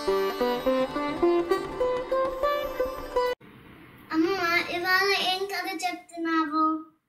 అమ్మ ఇవాళ ఏం కథ చెప్తున్నావు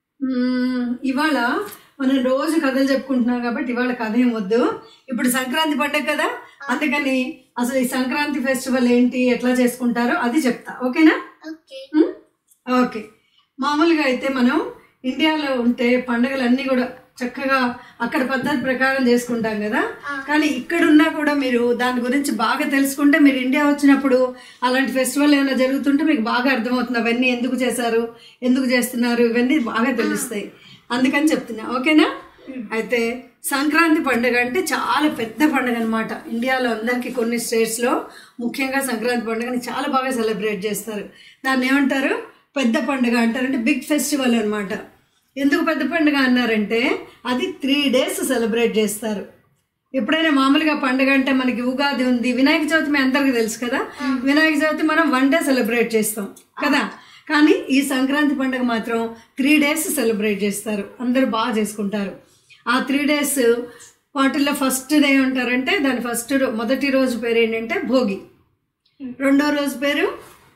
మ్మ్, ఇవాళ మనం రోజు కథలు చెప్పుకుంటున్నాం కాబట్టి ఇవాళ కథ ఏం వద్దు ఇప్పుడు సంక్రాంతి పండుగ కదా అందుకని అసలు ఈ సంక్రాంతి ఫెస్టివల్ ఏంటి ఎట్లా చేసుకుంటారో అది చెప్తా ఓకేనా ఓకే మ్మ్? ఓకే మామూలుగా అయితే మనం ఇండియాలో ఉంటే పండుగలన్నీ కూడా చక్కగా అక్కడ పద్ధతి ప్రకారం చేసుకుంటాం కదా కానీ ఇక్కడున్నా కూడా మీరు దాని గురించి బాగా తెలుసుకుంటే మీరు ఇండియా వచ్చినప్పుడు అలాంటి ఫెస్టివల్ ఏమైనా జరుగుతుంటే మీకు బాగా అర్థమవుతుంది అవన్నీ ఎందుకు చేశారు ఎందుకు చేస్తున్నారు ఇవన్నీ బాగా తెలుస్తాయి అందుకని చెప్తున్నా ఓకేనా అయితే సంక్రాంతి పండుగ అంటే చాలా పెద్ద పండుగ అనమాట ఇండియాలో అందరికీ కొన్ని స్టేట్స్లో ముఖ్యంగా సంక్రాంతి పండుగని చాలా బాగా సెలబ్రేట్ చేస్తారు దాన్ని ఏమంటారు పెద్ద పండుగ అంటారు అంటే బిగ్ ఫెస్టివల్ అన్నమాట ఎందుకు పెద్ద పండుగ అన్నారంటే అది త్రీ డేస్ సెలబ్రేట్ చేస్తారు ఎప్పుడైనా మామూలుగా పండుగ అంటే మనకి ఉగాది ఉంది వినాయక చవితి మీ అందరికీ తెలుసు కదా వినాయక చవితి మనం వన్ డే సెలబ్రేట్ చేస్తాం కదా కానీ ఈ సంక్రాంతి పండుగ మాత్రం త్రీ డేస్ సెలబ్రేట్ చేస్తారు అందరూ బాగా చేసుకుంటారు ఆ త్రీ డేస్ వాటిల్లో ఫస్ట్ డే ఏమంటారంటే దాని ఫస్ట్ రో- మొదటి రోజు పేరు ఏంటంటే భోగి రెండో రోజు పేరు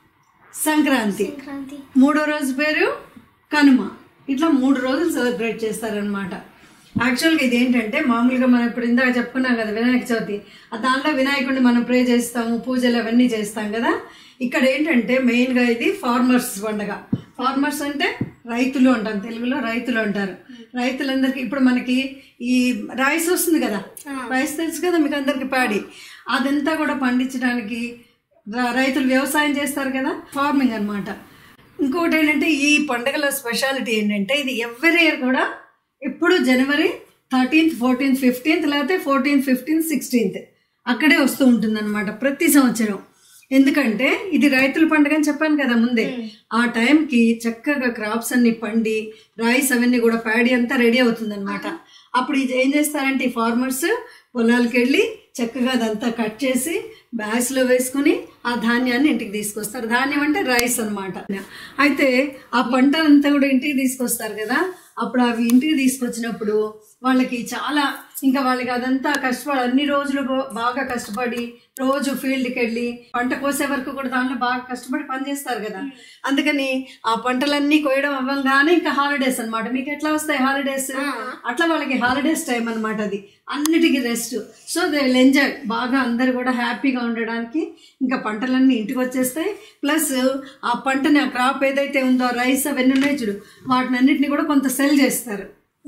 సంక్రాంతి సంక్రాంతి మూడో రోజు పేరు కనుమ ఇట్లా మూడు రోజులు సెలబ్రేట్ చేస్తారనమాట యాక్చువల్గా ఇది ఏంటంటే మామూలుగా మనం ఇప్పుడు ఇందాక చెప్పుకున్నాం కదా వినాయక చవితి ఆ దాంట్లో వినాయకుడిని మనం ప్రే చేస్తాము పూజలు అవన్నీ చేస్తాం కదా ఇక్కడ ఏంటంటే మెయిన్గా ఇది ఫార్మర్స్ పండగ ఫార్మర్స్ అంటే రైతులు అంటాం తెలుగులో రైతులు అంటారు రైతులందరికీ ఇప్పుడు మనకి ఈ రైస్ వస్తుంది కదా రైస్ తెలుసు కదా మీకు అందరికి ప్యాడీ అదంతా కూడా పండించడానికి ర- రైతులు వ్యవసాయం చేస్తారు కదా ఫార్మింగ్ అన్నమాట ఇంకొకటి ఏంటంటే ఈ పండుగల స్పెషాలిటీ ఏంటంటే ఇది ఎవ్రీ ఇయర్ కూడా ఎప్పుడు జనవరి థర్టీన్త్ ఫోర్టీన్త్ ఫిఫ్టీన్త్ లేకపోతే ఫోర్టీన్త్ ఫిఫ్టీన్త్ సిక్స్టీన్త్ అక్కడే వస్తూ ఉంటుందన్నమాట ప్రతి సంవత్సరం ఎందుకంటే ఇది రైతుల పండుగ అని చెప్పాను కదా ముందే ఆ టైంకి చక్కగా క్రాప్స్ అన్ని పండి రైస్ అవన్నీ కూడా ప్యాడీ అంతా రెడీ అవుతుందన్నమాట అప్పుడు ఇది ఏం చేస్తారంటే ఈ ఫార్మర్స్ పొలాలకు వెళ్ళి చక్కగా అదంతా కట్ చేసి బ్యాగ్స్ లో వేసుకుని ఆ ధాన్యాన్ని ఇంటికి తీసుకొస్తారు ధాన్యం అంటే రైస్ అన్నమాట అయితే ఆ పంటనంతా కూడా ఇంటికి తీసుకొస్తారు కదా అప్పుడు అవి ఇంటికి తీసుకొచ్చినప్పుడు వాళ్ళకి చాలా ఇంకా వాళ్ళకి అదంతా కష్టపడి అన్ని రోజులు బా- బాగా కష్టపడి రోజు ఫీల్డ్కి వెళ్ళి పంట కోసే వరకు కూడా దాంట్లో బాగా కష్టపడి పని చేస్తారు కదా అందుకని ఆ పంటలన్నీ కోయడం అవ్వగానే ఇంకా హాలిడేస్ అన్నమాట మీకు ఎట్లా వస్తాయి హాలిడేస్ అట్లా వాళ్ళకి హాలిడేస్ టైం అన్నమాట అది అన్నిటికీ rest so they will enjoy బాగా అందరు కూడా హ్యాపీగా ఉండడానికి ఇంకా పంటలన్నీ ఇంటికి వచ్చేస్తాయి ప్లస్ ఆ పంటని ఆ క్రాప్ ఏదైతే ఉందో రైస్ అవన్నీ ఉన్నాయి చూడు వాటిని అన్నిటిని కూడా కొంత సెల్ చేస్తారు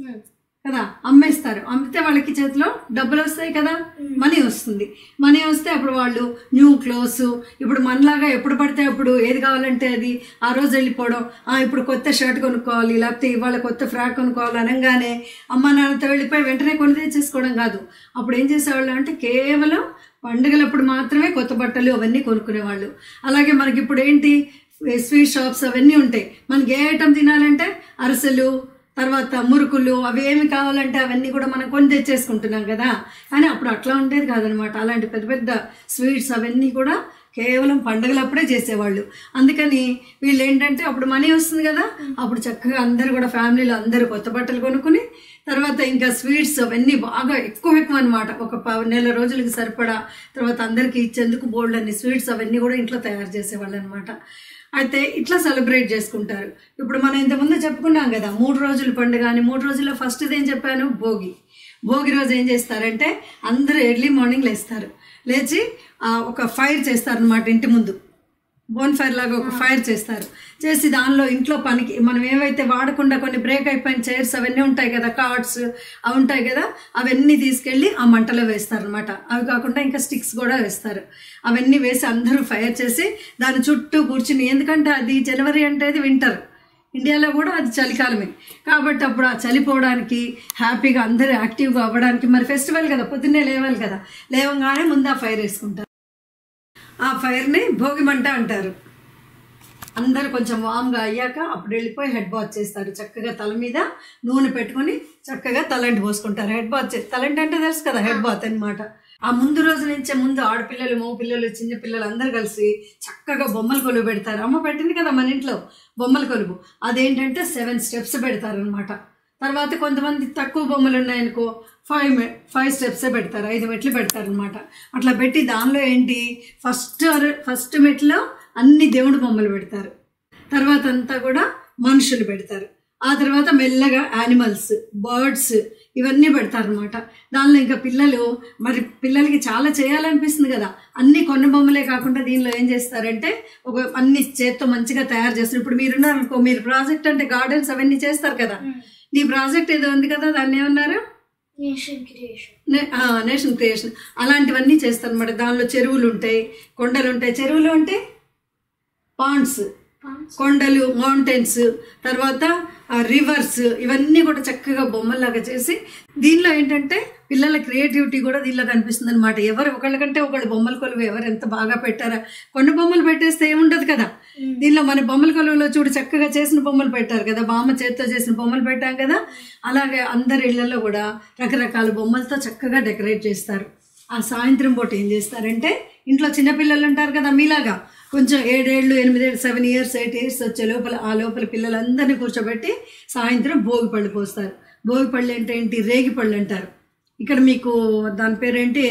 కదా అమ్మేస్తారు అమ్మితే వాళ్ళకి చేతిలో డబ్బులు వస్తాయి కదా మనీ వస్తుంది మనీ వస్తే అప్పుడు వాళ్ళు న్యూ క్లోత్స్ ఇప్పుడు మనలాగా ఎప్పుడు పడితే అప్పుడు ఏది కావాలంటే అది ఆ రోజు వెళ్ళిపోవడం ఆ ఇప్పుడు కొత్త షర్ట్ కొనుక్కోవాలి లేకపోతే ఇవాళ కొత్త ఫ్రాక్ కొనుక్కోవాలి అనగానే అమ్మ నాన్నతో వెళ్ళిపోయి వెంటనే కొని తెచ్చేసుకోవడం కాదు అప్పుడు ఏం చేసేవాళ్ళు అంటే కేవలం పండుగలప్పుడు మాత్రమే కొత్త బట్టలు అవన్నీ కొనుక్కునేవాళ్ళు అలాగే మనకి ఇప్పుడు ఏంటి స్వీట్ షాప్స్ అవన్నీ ఉంటాయి మనకి ఏ ఐటమ్ తినాలంటే అరిసెలు తర్వాత మురుకులు అవి ఏమి కావాలంటే అవన్నీ కూడా మనం కొని తెచ్చేసుకుంటున్నాం కదా కానీ అప్పుడు అట్లా ఉండేది కాదనమాట అలాంటి పెద్ద పెద్ద స్వీట్స్ అవన్నీ కూడా కేవలం పండగలప్పుడే చేసేవాళ్ళు అందుకని వీళ్ళు ఏంటంటే అప్పుడు మనీ వస్తుంది కదా అప్పుడు చక్కగా అందరు కూడా ఫ్యామిలీలో అందరూ కొత్త బట్టలు కొనుక్కుని తర్వాత ఇంకా స్వీట్స్ అవన్నీ బాగా ఎక్కువ ఎక్కువ అనమాట ఒక ప- నెల రోజులకి సరిపడా తర్వాత అందరికీ ఇచ్చేందుకు బోల్డ్ అన్ని స్వీట్స్ అవన్నీ కూడా ఇంట్లో తయారు చేసేవాళ్ళు అనమాట అయితే ఇట్లా సెలబ్రేట్ చేసుకుంటారు ఇప్పుడు మనం ఇంతకుముందు చెప్పుకున్నాం కదా మూడు రోజుల పండుగ అని మూడు రోజుల్లో ఫస్ట్ ఏం చెప్పాను భోగి భోగి రోజు ఏం చేస్తారంటే అందరూ ఎర్లీ మార్నింగ్ లేస్తారు లేచి ఆ, ఒక ఫైర్ చేస్తారనమాట ఇంటి ముందు బోన్ ఫైర్ లాగా ఒక ఫైర్ చేస్తారు చేసి దానిలో ఇంట్లో పనికి మనం ఏవైతే వాడకుండా కొన్ని బ్రేక్ అయిపోయిన చైర్స్ అవన్నీ ఉంటాయి కదా కార్డ్స్ అవి ఉంటాయి కదా అవన్నీ తీసుకెళ్ళి ఆ మంటలో వేస్తారు అనమాట అవి కాకుండా ఇంకా స్టిక్స్ కూడా వేస్తారు అవన్నీ వేసి అందరూ ఫైర్ చేసి దాని చుట్టూ కూర్చుని ఎందుకంటే అది జనవరి అంటే అది వింటర్ ఇండియాలో కూడా అది చలికాలమే కాబట్టి అప్పుడు ఆ చలిపోవడానికి హ్యాపీగా అందరూ యాక్టివ్గా అవ్వడానికి మరి ఫెస్టివల్ కదా పొద్దున్నే లేవాలి కదా లేవగానే ముందు ఆ ఫైర్ వేసుకుంటారు ఆ ఫైర్ని భోగి మంట అంటారు అందరు కొంచెం వామ్గా అయ్యాక అప్పుడు వెళ్ళిపోయి హెడ్ బాత్ చేస్తారు చక్కగా తల మీద నూనె పెట్టుకొని చక్కగా తలంటి పోసుకుంటారు హెడ్ బాత్ చే తలంటి అంటే తెలుసు కదా హెడ్ బాత్ అన్నమాట ఆ ముందు రోజు నుంచే ముందు ఆడపిల్లలు మగ పిల్లలు చిన్న పిల్లలు అందరు కలిసి చక్కగా బొమ్మల కొలువు పెడతారు అమ్మ పెట్టింది కదా మన ఇంట్లో బొమ్మల కొలువు అదేంటంటే సెవెన్ స్టెప్స్ పెడతారు అనమాట తర్వాత కొంతమంది తక్కువ బొమ్మలు ఉన్నాయనుకో ఫైవ్ మె ఫైవ్ స్టెప్సే పెడతారు ఐదు మెట్లు పెడతారు అనమాట అట్లా పెట్టి దానిలో ఏంటి ఫస్ట్ ఫస్ట్ మెట్లో అన్ని దేవుడి బొమ్మలు పెడతారు తర్వాత అంతా కూడా మనుషులు పెడతారు ఆ తర్వాత మెల్లగా యానిమల్స్ బర్డ్స్ ఇవన్నీ పెడతారు అనమాట దానిలో ఇంకా పిల్లలు మరి పిల్లలకి చాలా చేయాలనిపిస్తుంది కదా అన్ని కొన్న బొమ్మలే కాకుండా దీనిలో ఏం చేస్తారంటే ఒక అన్ని చేత్తో మంచిగా తయారు చేస్తారు ఇప్పుడు మీరున్నారనుకో మీరు ప్రాజెక్ట్ అంటే గార్డెన్స్ అవన్నీ చేస్తారు కదా నీ ప్రాజెక్ట్ ఏదో ఉంది కదా దాన్ని ఏమన్నారు నేషన్ క్రియేషన్ నే- ఆ, నేషన్ క్రియేషన్ అలాంటివన్నీ చేస్తారు అనమాట దానిలో చెరువులు ఉంటాయి కొండలు ఉంటాయి చెరువులు అంటే పాండ్స్ కొండలు మౌంటైన్స్ తర్వాత రివర్స్ ఇవన్నీ కూడా చక్కగా బొమ్మల్లాగా చేసి దీనిలో ఏంటంటే పిల్లల క్రియేటివిటీ కూడా దీనిలో కనిపిస్తుంది అనమాట ఎవరు ఒకళ్ళకంటే ఒకళ్ళు బొమ్మల కొలువు ఎవరు ఎంత బాగా పెట్టారా కొన్ని బొమ్మలు పెట్టేస్తే ఏముండదు కదా దీనిలో మన బొమ్మల కొలువులో చూడు చక్కగా చేసిన బొమ్మలు పెట్టారు కదా బామ్మ చేతితో చేసిన బొమ్మలు పెట్టాం కదా అలాగే అందరి ఇళ్లలో కూడా రకరకాల బొమ్మలతో చక్కగా డెకరేట్ చేస్తారు ఆ సాయంత్రం పూట ఏం చేస్తారంటే ఇంట్లో చిన్నపిల్లలు ఉంటారు కదా మీలాగా కొంచెం ఏడేళ్ళు ఎనిమిదేళ్ళు సెవెన్ ఇయర్స్ ఎయిట్ ఇయర్స్ వచ్చే లోపల ఆ లోపల పిల్లలందరినీ కూర్చోబెట్టి సాయంత్రం భోగి పళ్ళు పోస్తారు భోగి పళ్ళు అంటే ఏంటి రేగి పళ్ళు అంటారు ఇక్కడ మీకు దాని పేరేంటి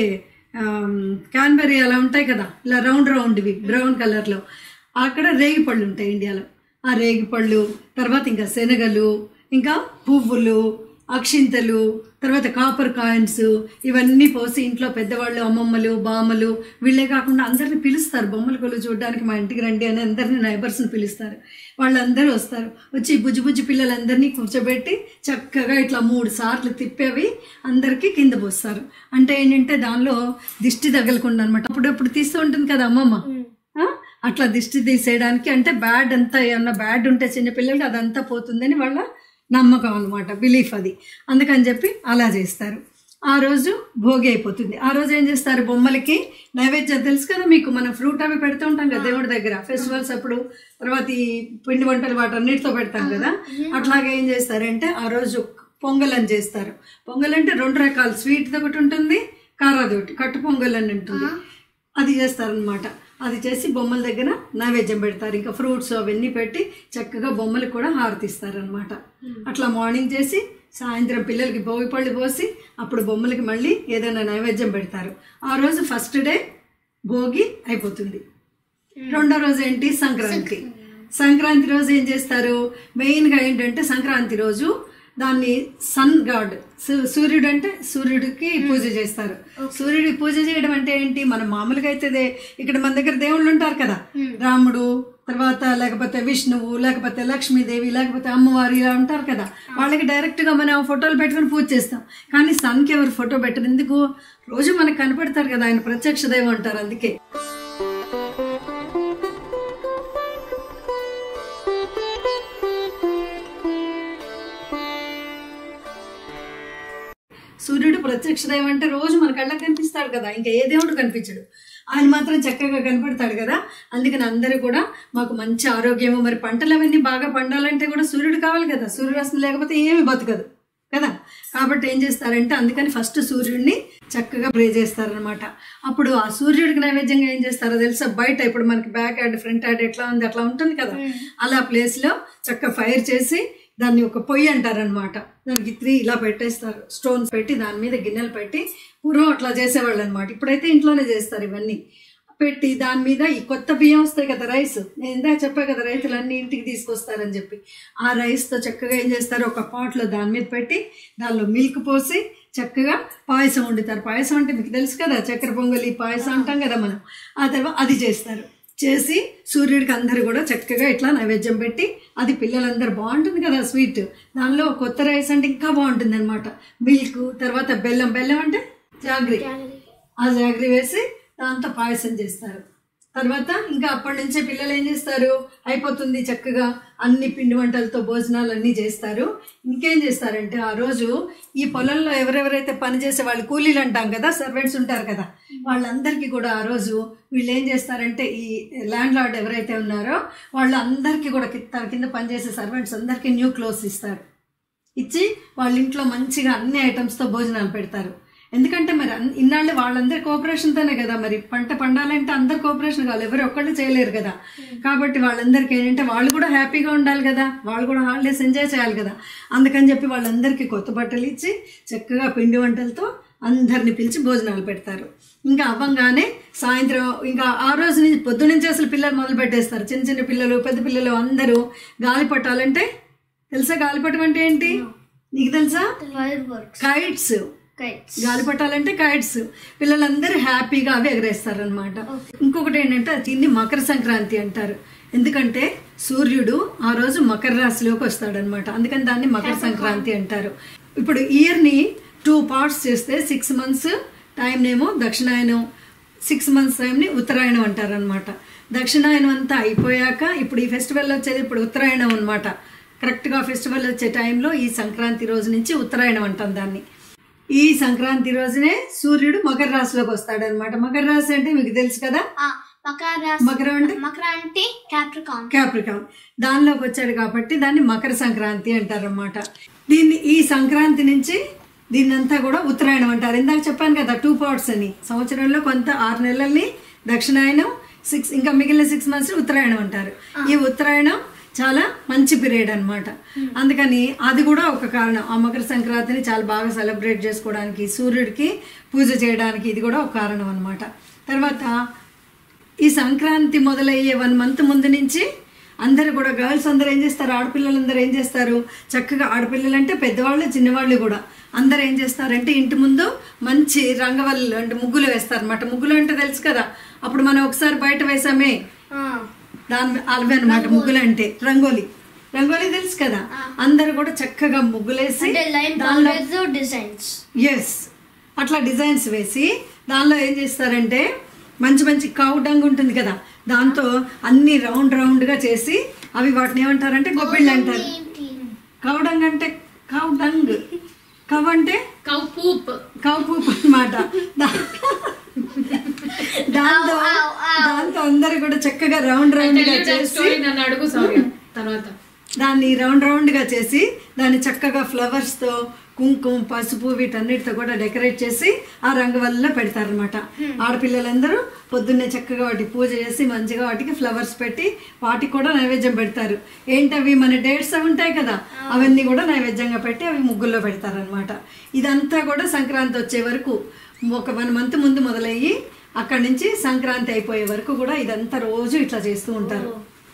క్యాన్బెరీ అలా ఉంటాయి కదా ఇలా రౌండ్ రౌండ్ ఇవి బ్రౌన్ కలర్లో అక్కడ రేగి పళ్ళు ఉంటాయి ఇండియాలో ఆ రేగి పళ్ళు తర్వాత ఇంకా శనగలు ఇంకా పువ్వులు అక్షింతలు తర్వాత కాపర్ కాయిన్స్ ఇవన్నీ పోసి ఇంట్లో పెద్దవాళ్ళు అమ్మమ్మలు బామ్మలు వీళ్ళే కాకుండా అందరిని పిలుస్తారు బొమ్మల కొలు చూడడానికి మా ఇంటికి రండి అని అందరినీ నైబర్స్ని పిలుస్తారు వాళ్ళందరూ వస్తారు వచ్చి బుజ్జి బుజ్జి పిల్లలందరినీ కూర్చోబెట్టి చక్కగా ఇట్లా మూడు సార్లు తిప్పేవి అందరికీ కింద పోస్తారు అంటే ఏంటంటే దానిలో దిష్టి తగలకుండా అనమాట అప్పుడప్పుడు తీస్తూ ఉంటుంది కదా అమ్మమ్మ ఆ? అట్లా దిష్టి తీసేయడానికి అంటే బ్యాడ్ అంతా ఏమన్నా బ్యాడ్ ఉంటే చిన్న పిల్లలకి అదంతా పోతుందని వాళ్ళ నమ్మకం అనమాట బిలీఫ్ అది అందుకని చెప్పి అలా చేస్తారు ఆ రోజు భోగి అయిపోతుంది ఆ రోజు ఏం చేస్తారు బొమ్మలకి నైవేద్యం తెలుసు కదా మీకు మనం ఫ్రూట్ అవి పెడుతూ ఉంటాం కదా దేవుడి దగ్గర ఫెస్టివల్స్ అప్పుడు తర్వాత ఈ పిండి వంటలు వాటన్నిటితో పెడతాం కదా అట్లాగే ఏం చేస్తారంటే ఆ రోజు పొంగల్ అని చేస్తారు పొంగల్ అంటే రెండు రకాల స్వీట్ ఒకటి ఉంటుంది కారాది ఒకటి కట్టు పొంగల్ అని ఉంటుంది అది చేస్తారనమాట అది చేసి బొమ్మల దగ్గర నైవేద్యం పెడతారు ఇంకా ఫ్రూట్స్ అవన్నీ పెట్టి చక్కగా బొమ్మలకు కూడా హారతిస్తారనమాట అట్లా మార్నింగ్ చేసి సాయంత్రం పిల్లలకి భోగి పళ్ళు పోసి అప్పుడు బొమ్మలకి మళ్ళీ ఏదైనా నైవేద్యం పెడతారు ఆ రోజు ఫస్ట్ డే భోగి అయిపోతుంది రెండో రోజు ఏంటి సంక్రాంతి సంక్రాంతి రోజు ఏం చేస్తారు మెయిన్గా ఏంటంటే సంక్రాంతి రోజు దాన్ని సన్ గాడ్ సూర్యుడు అంటే సూర్యుడికి పూజ చేస్తారు సూర్యుడికి పూజ చేయడం అంటే ఏంటి మన మామూలుగా అయితే దే- ఇక్కడ మన దగ్గర దేవుళ్ళు ఉంటారు కదా రాముడు తర్వాత లేకపోతే విష్ణువు లేకపోతే లక్ష్మీదేవి లేకపోతే అమ్మవారు ఇలా ఉంటారు కదా వాళ్ళకి డైరెక్ట్ గా మనం ఫోటోలు పెట్టుకుని పూజ చేస్తాం కానీ సన్కి ఎవరు ఫోటో పెట్టరు ఎందుకు రోజు మనకు కనపడతారు కదా ఆయన ప్రత్యక్ష దైవం అంటారు అందుకే సూర్యుడు ప్రత్యక్ష దైవం అంటే రోజు మన కళ్ళకి కనిపిస్తాడు కదా ఇంకా ఏ దేవుడు కనిపించడు ఆయన మాత్రం చక్కగా కనపడతాడు కదా అందుకని అందరూ కూడా మాకు మంచి ఆరోగ్యము మరి పంటలు అవన్నీ బాగా పండాలంటే కూడా సూర్యుడు కావాలి కదా సూర్యరశ్మి లేకపోతే ఏమి బతకదు కదా కాబట్టి ఏం చేస్తారంటే అందుకని ఫస్ట్ సూర్యుడిని చక్కగా ప్రే చేస్తారనమాట అప్పుడు ఆ సూర్యుడికి నైవేద్యంగా ఏం చేస్తారో తెలుసా బయట ఇప్పుడు మనకి బ్యాక్ యాడ్ ఫ్రంట్ యాడ్ ఎట్లా ఉంది అట్లా ఉంటుంది కదా అలా ప్లేస్లో చక్కగా ఫైర్ చేసి దాన్ని ఒక పొయ్యి అంటారనమాట దానికి త్రీ ఇలా పెట్టేస్తారు స్టోన్స్ పెట్టి దాని మీద గిన్నెలు పెట్టి పూర్వం అట్లా చేసేవాళ్ళు అనమాట ఇప్పుడైతే ఇంట్లోనే చేస్తారు ఇవన్నీ పెట్టి దాని మీద ఈ కొత్త బియ్యం వస్తాయి కదా రైస్ నేను ఇందాక చెప్పా కదా రైతులు అన్ని ఇంటికి తీసుకొస్తారని చెప్పి ఆ రైస్తో చక్కగా ఏం చేస్తారు ఒక పాట్లో దాని మీద పెట్టి దానిలో మిల్క్ పోసి చక్కగా పాయసం వండుతారు పాయసం అంటే మీకు తెలుసు కదా చక్కెర పొంగలి పాయసం అంటాం కదా మనం ఆ తర్వాత అది చేస్తారు చేసి సూర్యుడికి అందరూ కూడా చక్కగా ఇట్లా నైవేద్యం పెట్టి అది పిల్లలందరూ బాగుంటుంది కదా స్వీట్ దానిలో కొత్త రైస్ అంటే ఇంకా బాగుంటుంది అనమాట మిల్క్ తర్వాత బెల్లం బెల్లం అంటే జాగ్రీ ఆ జాగ్రీ వేసి దాంతో పాయసం చేస్తారు తర్వాత ఇంకా అప్పటి నుంచే పిల్లలు ఏం చేస్తారు అయిపోతుంది చక్కగా అన్ని పిండి వంటలతో భోజనాలు అన్నీ చేస్తారు ఇంకేం చేస్తారంటే ఆ రోజు ఈ పొలంలో ఎవరెవరైతే పని చేసే వాళ్ళు కూలీలు అంటాం కదా సర్వెంట్స్ ఉంటారు కదా వాళ్ళందరికీ కూడా ఆ రోజు వీళ్ళు ఏం చేస్తారంటే ఈ ల్యాండ్ లార్డ్ ఎవరైతే ఉన్నారో వాళ్ళందరికీ కూడా కి- తన కింద పనిచేసే సర్వెంట్స్ అందరికీ న్యూ క్లోత్స్ ఇస్తారు ఇచ్చి వాళ్ళ ఇంట్లో మంచిగా అన్ని ఐటమ్స్తో భోజనాలు పెడతారు ఎందుకంటే మరి అన్- ఇన్నాళ్ళు వాళ్ళందరి కోఆపరేషన్తోనే కదా మరి పంట పండాలంటే అందరు కోఆపరేషన్ కావాలి ఎవరు ఒక్కళ్ళు చేయలేరు కదా కాబట్టి వాళ్ళందరికీ ఏంటంటే వాళ్ళు కూడా హ్యాపీగా ఉండాలి కదా వాళ్ళు కూడా హాలిడేస్ ఎంజాయ్ చేయాలి కదా అందుకని చెప్పి వాళ్ళందరికీ కొత్త బట్టలు ఇచ్చి చక్కగా పిండి వంటలతో అందరిని పిలిచి భోజనాలు పెడతారు ఇంకా అవ్వంగానే సాయంత్రం ఇంకా ఆ రోజు నుంచి పొద్దు నుంచి అసలు పిల్లలు మొదలు పెట్టేస్తారు చిన్న చిన్న పిల్లలు పెద్ద పిల్లలు అందరూ గాలిపటాలంటే తెలుసా గాలిపటం అంటే ఏంటి నీకు తెలుసా Fireworks. Kites Kites. గాలిపటాలంటే కైట్స్ పిల్లలందరూ హ్యాపీగా అవి ఎగరేస్తారనమాట ఇంకొకటి ఏంటంటే దీన్ని మకర సంక్రాంతి అంటారు ఎందుకంటే సూర్యుడు ఆ రోజు మకర రాశిలోకి వస్తాడనమాట అందుకని దాన్ని మకర సంక్రాంతి అంటారు ఇప్పుడు ఇయర్ని టూ పార్ట్స్ చేస్తే సిక్స్ మంత్స్ టైంనేమో దక్షిణాయనం సిక్స్ మంత్స్ టైంని ఉత్తరాయణం అంటారనమాట దక్షిణాయనం అంతా అయిపోయాక ఇప్పుడు ఈ ఫెస్టివల్ వచ్చేది ఇప్పుడు ఉత్తరాయణం అనమాట కరెక్ట్గా ఫెస్టివల్ వచ్చే టైంలో ఈ సంక్రాంతి రోజు నుంచి ఉత్తరాయణం అంటాం దాన్ని ఈ సంక్రాంతి రోజునే సూర్యుడు మకర రాశిలోకి వస్తాడనమాట మకర రాశి అంటే మీకు తెలుసు కదా Ah, Makara. మకరం అంటే Makara అంటే Capricorn. క్యాప్రికాన్ దానిలోకి వచ్చాడు కాబట్టి దాన్ని మకర సంక్రాంతి అంటారన్నమాట దీన్ని ఈ సంక్రాంతి నుంచి దీన్నంతా కూడా ఉత్తరాయణం అంటారు ఇందాక చెప్పాను కదా టూ పార్ట్స్ అని సంవత్సరంలో కొంత ఆరు నెలల్ని దక్షిణాయనం సిక్స్ ఇంకా మిగిలిన సిక్స్ మంత్స్ ఉత్తరాయణం అంటారు ఈ ఉత్తరాయణం చాలా మంచి పీరియడ్ అన్నమాట అందుకని అది కూడా ఒక కారణం ఆ మకర సంక్రాంతిని చాలా బాగా సెలబ్రేట్ చేసుకోవడానికి సూర్యుడికి పూజ చేయడానికి ఇది కూడా ఒక కారణం అన్నమాట తర్వాత ఈ సంక్రాంతి మొదలయ్యే వన్ మంత్ ముందు నుంచి అందరు కూడా గర్ల్స్ అందరూ ఏం చేస్తారు ఆడపిల్లలందరూ ఏం చేస్తారు చక్కగా ఆడపిల్లలు అంటే పెద్దవాళ్ళు చిన్నవాళ్ళు కూడా అందరూ ఏం చేస్తారంటే ఇంటి ముందు మంచి రంగవల్లు అంటే ముగ్గులు వేస్తారు అనమాట ముగ్గులు అంటే తెలుసు కదా అప్పుడు మనం ఒకసారి బయట వేసామే Ah. దాని అవే అనమాట ముగ్గులు అంటే రంగోలి రంగోలి తెలుసు కదా అందరు కూడా చక్కగా ముగ్గులేసి అంటే లైన్ దానిలో బాగులేదు డిజైన్స్ ఎస్ అట్లా డిజైన్స్ వేసి దానిలో ఏం చేస్తారంటే మంచి మంచి కౌ డంగ్ ఉంటుంది కదా దాంతో అన్ని రౌండ్ రౌండ్గా చేసి అవి వాటిని ఏమంటారంటే గొప్పిళ్ళు అంటారు కౌ డంగ్ అంటే కౌ డంగ్ కవ్ అంటే కౌ పూప్ కౌ పూప్ అనమాట దాంతో దాంతో అందరు కూడా చక్కగా రౌండ్ రౌండ్గా చేసి స్టోరీ నన్ను అడుగు సారీ తర్వాత దాన్ని రౌండ్ రౌండ్గా చేసి దాన్ని చక్కగా ఫ్లవర్స్తో కుంకుమ పసుపు వీటన్నిటితో కూడా డెకరేట్ చేసి ఆ రంగవల్లిలో పెడతారనమాట ఆడపిల్లలందరూ పొద్దున్నే చక్కగా వాటి పూజ చేసి మంచిగా వాటికి ఫ్లవర్స్ పెట్టి వాటికి కూడా నైవేద్యం పెడతారు ఏంటవి మన డేట్స్ అవి ఉంటాయి కదా అవన్నీ కూడా నైవేద్యంగా పెట్టి అవి ముగ్గుల్లో పెడతారనమాట ఇదంతా కూడా సంక్రాంతి వచ్చే వరకు ఒక వన్ మంత్ ముందు మొదలయ్యి అక్కడి నుంచి సంక్రాంతి అయిపోయే వరకు కూడా ఇదంతా రోజు ఇట్లా చేస్తూ ఉంటారు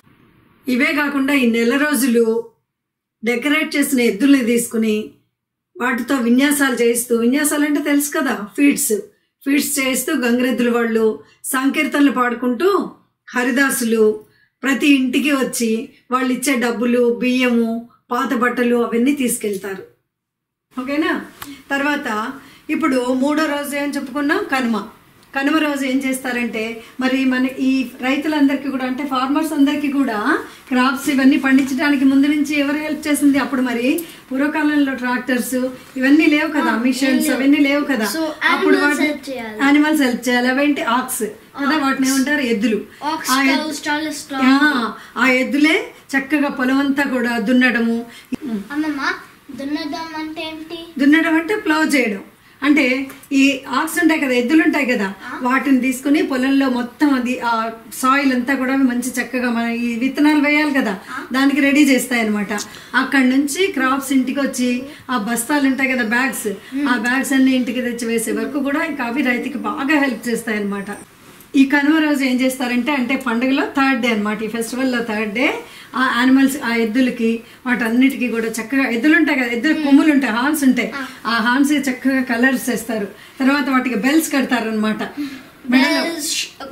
ఇవే కాకుండా ఈ నెల రోజులు డెకరేట్ చేసిన ఎద్దుల్ని తీసుకుని వాటితో విన్యాసాలు చేయిస్తూ విన్యాసాలు అంటే తెలుసు కదా ఫీడ్స్ ఫీడ్స్ చేయిస్తూ గంగరెద్దుల వాళ్ళు సంకీర్తనలు పాడుకుంటూ హరిదాసులు ప్రతి ఇంటికి వచ్చి వాళ్ళు ఇచ్చే డబ్బులు బియ్యము పాత బట్టలు అవన్నీ తీసుకెళ్తారు ఓకేనా తర్వాత ఇప్పుడు మూడో రోజు ఏం చెప్పుకున్నాం కనుమ కనుమ రోజు ఏం చేస్తారంటే మరి మన ఈ రైతులందరికీ కూడా అంటే ఫార్మర్స్ అందరికీ కూడా క్రాప్స్ ఇవన్నీ పండించడానికి ముందు నుంచి ఎవరు హెల్ప్ చేసింది అప్పుడు మరి పూర్వకాలంలో ట్రాక్టర్స్ ఇవన్నీ లేవు కదా మిషన్స్ అవన్నీ లేవు కదా So, అప్పుడు animals వాటి help చేయాలి. యానిమల్స్ హెల్ప్ చేయాలి అవేంటి ఆక్స్ కదా వాటిని ఏమంటారు ఎద్దులు Ox ఆ ఎద్- cows, Charles ఆ, ఆ ఎద్దులే చక్కగా పొలం అంతా కూడా దున్నడము అమ్మమ్మ దున్నదం అంటే ఏంటి దున్నడం అంటే ప్లౌ చేయడం అంటే ఈ ఆక్స్ ఉంటాయి కదా ఎద్దులు ఉంటాయి కదా వాటిని తీసుకుని పొలంలో మొత్తం అది ఆ సాయిల్ అంతా కూడా అవి మంచి చక్కగా మన ఈ విత్తనాలు వేయాలి కదా దానికి రెడీ చేస్తాయి అనమాట అక్కడ నుంచి క్రాప్స్ ఇంటికి వచ్చి ఆ బస్తాలు ఉంటాయి కదా బ్యాగ్స్ ఆ బ్యాగ్స్ అన్ని ఇంటికి తెచ్చి వేసే వరకు కూడా ఇంకా అవి రైతుకి బాగా హెల్ప్ చేస్తాయి అనమాట ఈ కనుమ రోజు ఏం చేస్తారంటే అంటే పండుగలో థర్డ్ డే అనమాట ఈ ఫెస్టివల్లో థర్డ్ డే ఆ యానిమల్స్ ఆ ఎద్దులకి వాటన్నిటికీ కూడా చక్కగా ఎద్దులు ఉంటాయి కదా ఎద్దులు కొమ్ములు ఉంటాయి హార్న్స్ ఉంటాయి ఆ హార్న్స్ చక్కగా కలర్స్ వేస్తారు తర్వాత వాటికి బెల్స్ కడతారు అనమాట Bells,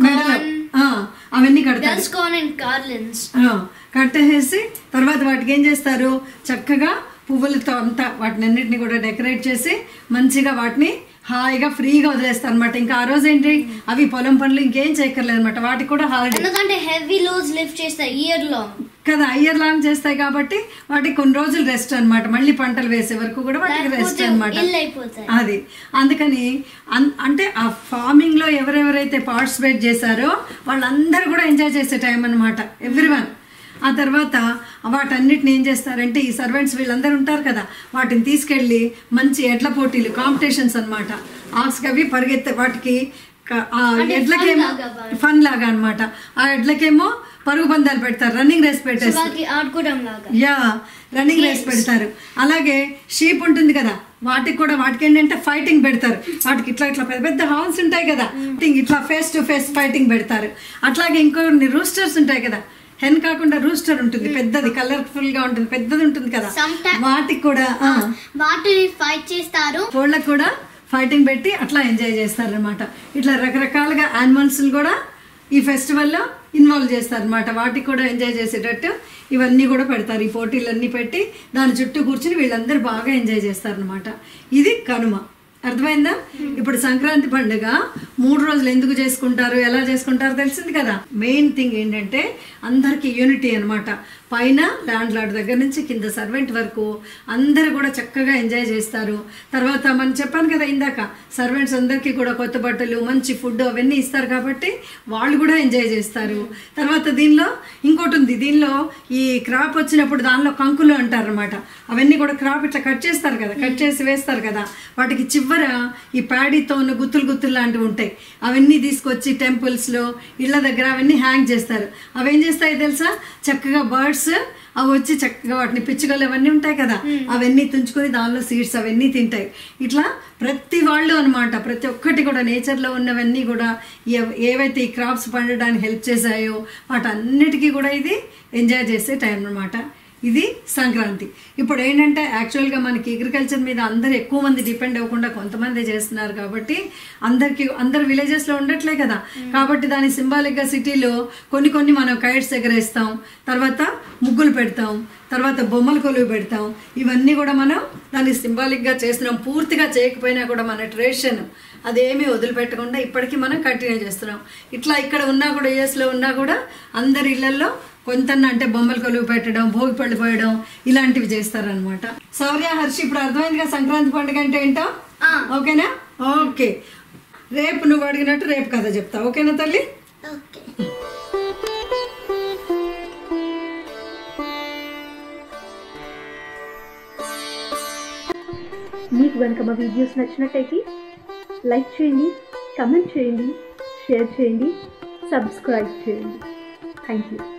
అవన్నీ కడతారు Bells, corn and garlands. ఆ, కట్టేసి తర్వాత వాటికి ఏం చేస్తారు చక్కగా పువ్వులతో అంతా వాటిని అన్నిటిని కూడా డెకరేట్ చేసి మంచిగా వాటిని హాయిగా ఫ్రీగా వదిలేస్తారు అనమాట ఇంకా ఆ రోజు ఏంటి అవి పొలం పనులు ఇంకేం చేయక్కర్లేదు అనమాట వాటికి కూడా హాలిడే ఎందుకంటే హెవీ లోడ్స్ లిఫ్ట్ చేస్తాయి ఇయర్ లాంగ్ కదా ఇయర్ లాంగ్ చేస్తాయి కాబట్టి వాటికి కొన్ని రోజులు రెస్ట్ అన్నమాట మళ్ళీ పంటలు వేసే వరకు కూడా వాటికి రెస్ట్ లేకపోతే అన్నమాట ఇల్లు అయిపోతాయి అది అందుకని అన్- అంటే ఆ ఫార్మింగ్ లో ఎవరెవరైతే పార్టిసిపేట్ చేశారో వాళ్ళందరూ కూడా ఎంజాయ్ చేసే టైం అన్నమాట ఎవ్రీవన్ ఆ తర్వాత వాటన్నిటిని ఏం చేస్తారంటే ఈ సర్వెంట్స్ వీళ్ళందరూ ఉంటారు కదా వాటిని తీసుకెళ్ళి మంచి ఎడ్ల పోటీలు కాంపిటీషన్స్ అనమాట ఆక్స్కి అవి పరిగెత్తే వాటికి క- ఆ ఎడ్లకేమో ఫన్ లాగా అన్నమాట ఆ ఎడ్లకేమో పరుగు పందాలు పెడతారు రన్నింగ్ రేస్ పెట్టేస్తారు వాళ్ళకి ఆడుకోవడం లాగా యా రన్నింగ్ రేస్ పెడతారు అలాగే షీప్ ఉంటుంది కదా వాటికి కూడా వాటికి ఏంటంటే ఫైటింగ్ పెడతారు వాటికి ఇట్లా ఇట్లా పెద్ద పెద్ద హార్న్స్ ఉంటాయి కదా ఇట్లా ఫేస్ టు ఫేస్ ఫైటింగ్ పెడతారు అట్లాగే ఇంకొన్ని రూస్టర్స్ ఉంటాయి కదా హెన్ కాకుండా రూస్టర్ ఉంటుంది పెద్దది కలర్ఫుల్ గా ఉంటుంది పెద్దది ఉంటుంది కదా Sometime- వాటికి కూడా ఆ, వాటి ఫైట్ చేస్తారు కోళ్ళకు కూడా ఫైటింగ్ పెట్టి అట్లా ఎంజాయ్ చేస్తారనమాట ఇట్లా రకరకాలుగా యానిమల్స్ కూడా ఈ ఫెస్టివల్లో ఇన్వాల్వ్ చేస్తారనమాట వాటికి కూడా ఎంజాయ్ చేసేటట్టు ఇవన్నీ కూడా పెడతారు ఈ పోటీలన్నీ పెట్టి దాని చుట్టూ కూర్చుని వీళ్ళందరూ బాగా ఎంజాయ్ చేస్తారనమాట ఇది కనుమ అర్థమైందా ఇప్పుడు సంక్రాంతి పండుగ మూడు రోజులు ఎందుకు చేసుకుంటారు ఎలా చేసుకుంటారు తెలిసింది కదా మెయిన్ థింగ్ ఏంటంటే అందరికీ యూనిటీ అన్నమాట పైన ల్యాండ్ లార్డ్ దగ్గర నుంచి కింద సర్వెంట్ వరకు అందరూ కూడా చక్కగా ఎంజాయ్ చేస్తారు తర్వాత మనం చెప్పాను కదా ఇందాక సర్వెంట్స్ అందరికీ కూడా కొత్త బట్టలు మంచి ఫుడ్ అవన్నీ ఇస్తారు కాబట్టి వాళ్ళు కూడా ఎంజాయ్ చేస్తారు తర్వాత దీనిలో ఇంకోటి ఉంది దీనిలో ఈ క్రాప్ వచ్చినప్పుడు దానిలో కంకులు అంటారు అనమాట అవన్నీ కూడా క్రాప్ ఇట్లా కట్ చేస్తారు కదా కట్ చేసి వేస్తారు కదా వాటికి చివర ఈ ప్యాడీతో ఉన్న గుత్తులు గుత్తులు లాంటివి ఉంటాయి అవన్నీ తీసుకొచ్చి టెంపుల్స్లో ఇళ్ళ దగ్గర అవన్నీ హ్యాంగ్ చేస్తారు అవి ఏం చేస్తాయి తెలుసా చక్కగా బర్డ్స్ అవి వచ్చి చక్కగా వాటిని పిచ్చుకలు అవన్నీ ఉంటాయి కదా అవన్నీ తుంచుకొని దానిలో సీడ్స్ అవన్నీ తింటాయి ఇట్లా ప్రతి వాళ్ళు అనమాట ప్రతి ఒక్కటి కూడా నేచర్లో ఉన్నవన్నీ కూడా ఎవ- ఏవైతే ఈ క్రాప్స్ పండడానికి హెల్ప్ చేశాయో వాటన్నిటికీ కూడా ఇది ఎంజాయ్ చేసే టైం అనమాట ఇది సంక్రాంతి ఇప్పుడు ఏంటంటే యాక్చువల్గా మనకి అగ్రికల్చర్ మీద అందరు ఎక్కువ మంది డిపెండ్ అవ్వకుండా కొంతమంది చేస్తున్నారు కాబట్టి అందరికి అందరు విలేజెస్లో ఉండట్లే కదా కాబట్టి దాని సింబాలిక్గా సిటీలో కొన్ని కొన్ని మనం కైట్స్ ఎగరేస్తాం తర్వాత ముగ్గులు పెడతాం తర్వాత బొమ్మల కొలువు పెడతాం ఇవన్నీ కూడా మనం దాన్ని సింబాలిక్గా చేస్తున్నాం పూర్తిగా చేయకపోయినా కూడా మన ట్రెడిషన్ అదేమీ వదిలిపెట్టకుండా ఇప్పటికీ మనం కంటిన్యూ చేస్తున్నాం ఇట్లా ఇక్కడ ఉన్నా కూడా యుఎస్లో ఉన్నా కూడా అందరి ఇళ్లలో కొంత అంటే బొమ్మల కొలువు పెట్టడం భోగి పళ్ళు పోయడం ఇలాంటివి చేస్తారనమాట శౌర్య హర్షి ఇప్పుడు అర్థమైందిగా సంక్రాంతి పండుగ అంటే ఏంటో ఓకేనా ఓకే రేపు నువ్వు అడిగినట్టు రేపు కథ చెప్తా ఓకేనా తల్లి ఓకే మీకు కనుక మా వీడియోస్ నచ్చినట్టయితే లైక్ చేయండి కమెంట్ చేయండి షేర్ చేయండి సబ్స్క్రైబ్ చేయండి థ్యాంక్ యూ